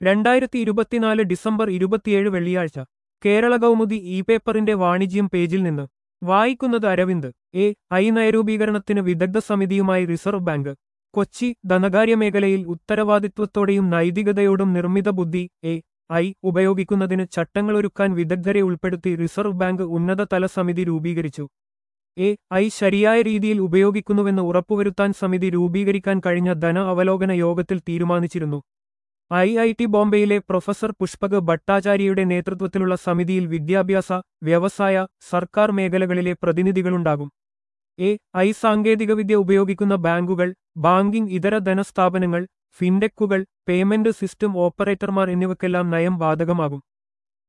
രണ്ടായിരത്തി ഇരുപത്തിനാല് ഡിസംബർ ഇരുപത്തിയേഴ് വെള്ളിയാഴ്ച കേരള കൗമുദി ഇ പേപ്പറിന്റെ വാണിജ്യം പേജിൽ നിന്ന് വായിക്കുന്നത് അരവിന്ദ് എ ഐ നയരൂപീകരണത്തിന് വിദഗ്ധ സമിതിയുമായി റിസർവ് ബാങ്ക് കൊച്ചി ധനകാര്യ മേഖലയിൽ ഉത്തരവാദിത്വത്തോടെയും നൈതികതയോടും നിർമ്മിത ബുദ്ധി എ ഐ ഉപയോഗിക്കുന്നതിന് ചട്ടങ്ങളൊരുക്കാൻ വിദഗ്ധരെ ഉൾപ്പെടുത്തി റിസർവ് ബാങ്ക് ഉന്നതതല സമിതി രൂപീകരിച്ചു എ ഐ ശരിയായ രീതിയിൽ ഉപയോഗിക്കുന്നുവെന്ന് ഉറപ്പുവരുത്താൻ സമിതി രൂപീകരിക്കാൻ കഴിഞ്ഞ ധന അവലോകന യോഗത്തിൽ തീരുമാനിച്ചിരുന്നു ഐ ഐ ടി ബോംബെയിലെ പ്രൊഫസർ പുഷ്പക് ഭട്ടാചാര്യയുടെ നേതൃത്വത്തിലുള്ള സമിതിയിൽ വിദ്യാഭ്യാസ വ്യവസായ സർക്കാർ മേഖലകളിലെ പ്രതിനിധികളുണ്ടാകും എ ഐ സാങ്കേതികവിദ്യ ഉപയോഗിക്കുന്ന ബാങ്കുകൾ ബാങ്കിംഗ് ഇതര ധനസ്ഥാപനങ്ങൾ ഫിൻടെക്കുകൾ പേയ്മെന്റ് സിസ്റ്റം ഓപ്പറേറ്റർമാർ എന്നിവയ്ക്കെല്ലാം നയം ബാധകമാകും